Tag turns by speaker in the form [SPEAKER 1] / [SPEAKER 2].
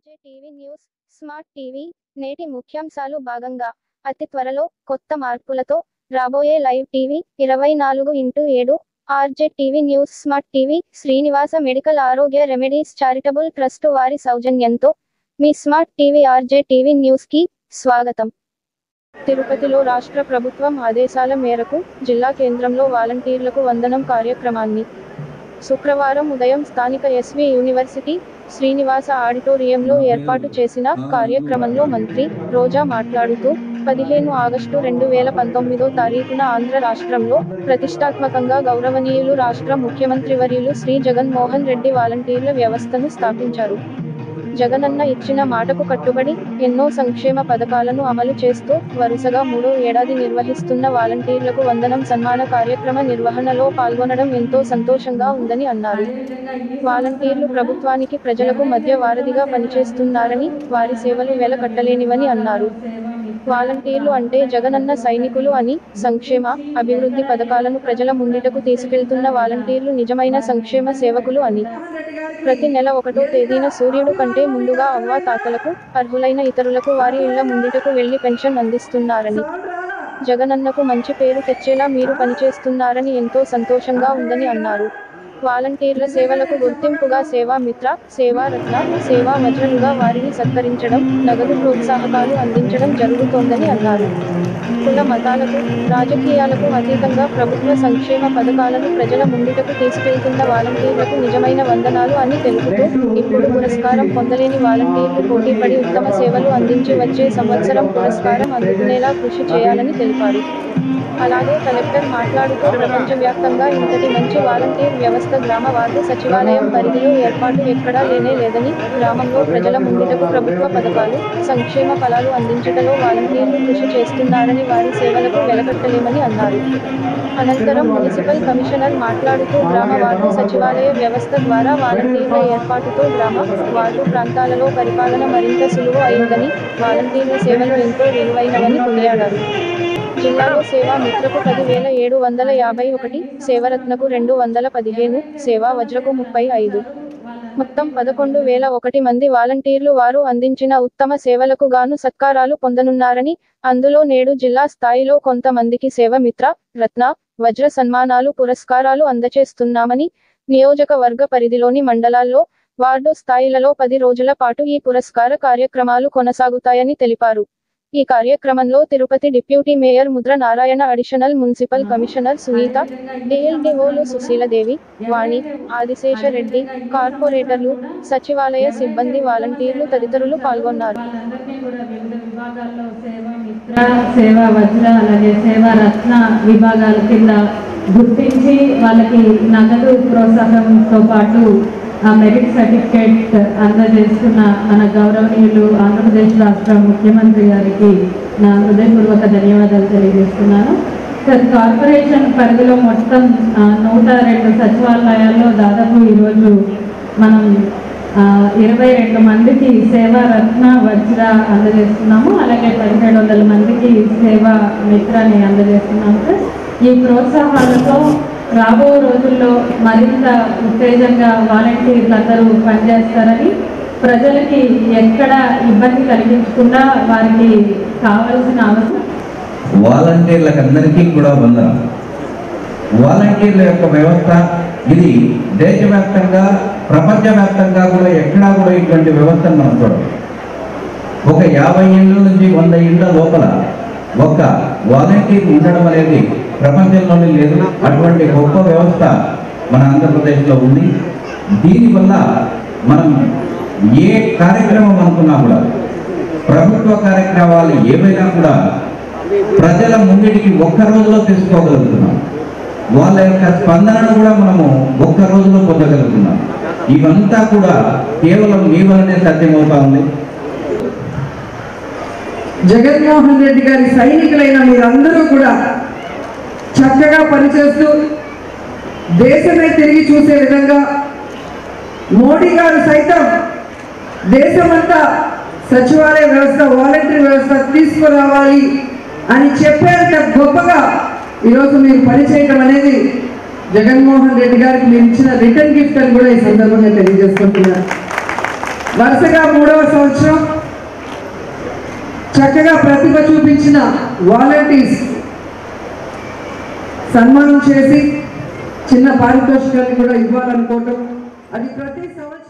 [SPEAKER 1] RJ TV news smart TV నేటి ముఖ్యాంశాలు భాగంగా అతి త్వరలో కొత్త మార్పులతో రాబోయే లైవ్ టీవీ ఇరవై నాలుగు ఇంటూ ఏడు RJ TV news smart TV Srinivasa medical ఆరోగ్య రెమెడీస్ చారిటబుల్ ట్రస్ట్ వారి సౌజన్యంతో మీ smart TV RJ TV news కి స్వాగతం తిరుపతిలో రాష్ట్ర ప్రభుత్వం ఆదేశాల మేరకు జిల్లా కేంద్రంలో వాలంటీర్లకు వందనం కార్యక్రమాన్ని శుక్రవారం ఉదయం స్థానిక ఎస్వి యూనివర్సిటీ శ్రీనివాస ఆడిటోరియంలో ఏర్పాటు చేసిన కార్యక్రమంలో మంత్రి రోజా మాట్లాడుతూ పదిహేను ఆగస్టు రెండు వేల పంతొమ్మిదో తారీఖున ఆంధ్ర రాష్ట్రంలో ప్రతిష్టాత్మకంగా గౌరవనీయులు రాష్ట్ర ముఖ్యమంత్రి వర్యులు శ్రీ జగన్మోహన్ రెడ్డి వాలంటీర్ల వ్యవస్థను స్థాపించారు జగనన్న ఇచ్చిన మాటకు కట్టుబడి ఎన్నో సంక్షేమ పథకాలను అమలు చేస్తూ వరుసగా మూడో ఏడాది నిర్వహిస్తున్న వాలంటీర్లకు వందనం సన్మాన కార్యక్రమ నిర్వహణలో పాల్గొనడం ఎంతో సంతోషంగా ఉందని అన్నారు వాలంటీర్లు ప్రభుత్వానికి ప్రజలకు మధ్య వారధిగా పనిచేస్తున్నారని వారి సేవలు వెలకట్టలేనివని అన్నారు వాలంటీర్లు అంటే జగనన్న సైనికులు అని సంక్షేమ అభివృద్ధి పథకాలను ప్రజల ముంగిటకు తీసుకెళ్తున్న వాలంటీర్లు నిజమైన సంక్షేమ సేవకులు అని ప్రతి నెల ఒకటో తేదీన సూర్యుడు కంటే ముందుగా అవ్వ తాతలకు అర్హులైన ఇతరులకు వారి ఇళ్ల ముంగిటకు వెళ్లి పెన్షన్ అందిస్తున్నారని జగనన్నకు మంచి పేరు తెచ్చేలా మీరు పనిచేస్తున్నారని ఎంతో సంతోషంగా ఉందని అన్నారు వాలంటీర్ల సేవలకు గుర్తింపుగా సేవా మిత్ర సేవా రత్న సేవా వజ్రలుగా వారిని సత్కరించడం నగదు ప్రోత్సాహకాలు అందించడం జరుగుతోందని అన్నారు కుల మతాలకు రాజకీయాలకు అతీతంగా ప్రభుత్వ సంక్షేమ పథకాలను ప్రజల ముంగిటకు తీసుకెళ్తున్న వాలంటీర్లకు నిజమైన వందనాలు అని తెలుపుతూ ఇప్పుడు పురస్కారం పొందలేని వాలంటీర్లు పోటీపడి ఉత్తమ సేవలు అందించి వచ్చే సంవత్సరం పురస్కారం అందుకునేలా కృషి చేయాలని తెలిపారు అలాగే కలెక్టర్ మాట్లాడుతూ ప్రపంచవ్యాప్తంగా ఇంతటి మంచి వాలంటీర్ వ్యవస్థ గ్రామ వార్డు సచివాలయం పరిధిలో ఏర్పాటు ఎక్కడా లేనే లేదని గ్రామంలో ప్రజల ముంగిటకు ప్రభుత్వ పథకాలు సంక్షేమ ఫలాలు అందించటలో వాలంటీర్లు కృషి చేస్తున్నారని వారి సేవలకు వెలకట్టలేమని అన్నారు అనంతరం మున్సిపల్ కమిషనర్ మాట్లాడుతూ గ్రామ వార్డు సచివాలయ వ్యవస్థ ద్వారా వాలంటీర్ల ఏర్పాటుతో గ్రామ వార్డు ప్రాంతాలలో పరిపాలన మరింత సులువు అయిందని వాలంటీర్ల సేవలు ఎంతో విలువైనవని కొనియాడారు జిల్లాలో సేవా మిత్రకు పది వేల ఏడు వందల యాభై ఒకటి సేవరత్నకు రెండు వందల పదిహేను సేవా వజ్రకు ముప్పై ఐదు మొత్తం పదకొండు వేల ఒకటి మంది వాలంటీర్లు వారు అందించిన ఉత్తమ సేవలకు గాను సత్కారాలు పొందనున్నారని అందులో నేడు జిల్లా స్థాయిలో కొంతమందికి సేవ మిత్ర రత్న వజ్ర సన్మానాలు పురస్కారాలు అందచేస్తున్నామని నియోజకవర్గ పరిధిలోని మండలాల్లో వార్డు స్థాయిలలో పది రోజుల పాటు ఈ పురస్కార కార్యక్రమాలు కొనసాగుతాయని తెలిపారు ఈ కార్యక్రమంలో Tirupati deputy mayor Mudra Narayana additional municipal commissioner Sunitha డిఎల్డిఓలు సుశీలదేవి వాణి ఆదిశేష రెడ్డి కార్పొరేటర్లు సచివాలయ సిబ్బంది వాలంటీర్లు తదితరులు పాల్గొన్నారు
[SPEAKER 2] వాళ్ళందరినీ కూడా వివిధ విభాగాల్లో సేవా మిత్ర సేవా వజ్ర అలాగే సేవా రత్న విభాగాల కింద గుర్తించి వాళ్ళకి నగదు ప్రోత్సాహంతో పాటు ఆ మెరిట్ సర్టిఫికేట్ అందజేస్తున్న మన గౌరవనీయులు ఆంధ్రప్రదేశ్ రాష్ట్ర ముఖ్యమంత్రి గారికి నా హృదయపూర్వక ధన్యవాదాలు తెలియజేస్తున్నాను సార్ కార్పొరేషన్ పరిధిలో మొత్తం ఆ, నూట రెండు సచివాలయాల్లో దాదాపు ఈరోజు మనం ఆ, ఇరవై రెండు మందికి సేవా రత్న వజ్ర అందజేస్తున్నాము అలాగే పదిహేడు వందల మందికి సేవా మిత్రాన్ని అందజేస్తున్నాము సార్ ఈ ప్రోత్సాహాలతో రాబో రోజుల్లో మరింత ఉత్తేజంగా వాలంటీర్లు అందరూ పనిచేస్తారని ప్రజలకి ఎక్కడ ఇబ్బంది కలిగించకుండా వారికి కావాల్సిన అవసరం
[SPEAKER 3] వాలంటీర్లకు అందరికీ కూడా వందనం వాలంటీర్ల యొక్క వ్యవస్థ ఇది దేశవ్యాప్తంగా ప్రపంచవ్యాప్తంగా కూడా ఎక్కడా కూడా ఇటువంటి వ్యవస్థను మనం చూడం ఒక యాభై ఏళ్ళ నుంచి వంద ఏళ్ళ లోపల ఒక వాలంటీర్ ఉండడం అనేది ప్రపంచంలోనే లేదు అటువంటి గొప్ప వ్యవస్థ మన ఆంధ్రప్రదేశ్లో ఉంది దీనివల్ల మనం ఏ కార్యక్రమం అనుకున్నా కూడా ప్రభుత్వ కార్యక్రమాలు ఏవైనా కూడా ప్రజల ముంగిటికి ఒక్క రోజులో తీసుకోగలుగుతున్నాం వాళ్ళ యొక్క స్పందనను కూడా మనము ఒక్క రోజులో పొందగలుగుతున్నాం ఇవంతా కూడా కేవలం మీ వల్లనే సాధ్యమవుతా ఉంది
[SPEAKER 4] జగన్మోహన్ రెడ్డి గారి సైనికులైన మీరందరూ కూడా చక్కగా పనిచేస్తూ దేశమే తిరిగి చూసే విధంగా మోడీ గారు సైతం దేశమంతా సచివాలయ వ్యవస్థ వాలంటరీ వ్యవస్థ తీసుకురావాలి అని చెప్పేంత గొప్పగా ఈరోజు మీరు పనిచేయటం అనేది జగన్మోహన్ రెడ్డి గారికి మీరు ఇచ్చిన రిటర్న్ గిఫ్ట్ అని కూడా ఈ సందర్భంగా తెలియజేసుకుంటున్నారు వరుసగా మూడవ సంవత్సరం చక్కగా ప్రతిభ చూపించిన వాలంటీర్స్ సన్మానం చేసి చిన్న పారితోషికాన్ని కూడా ఇవ్వాలనుకోవటం అది ప్రతి సంవత్సరం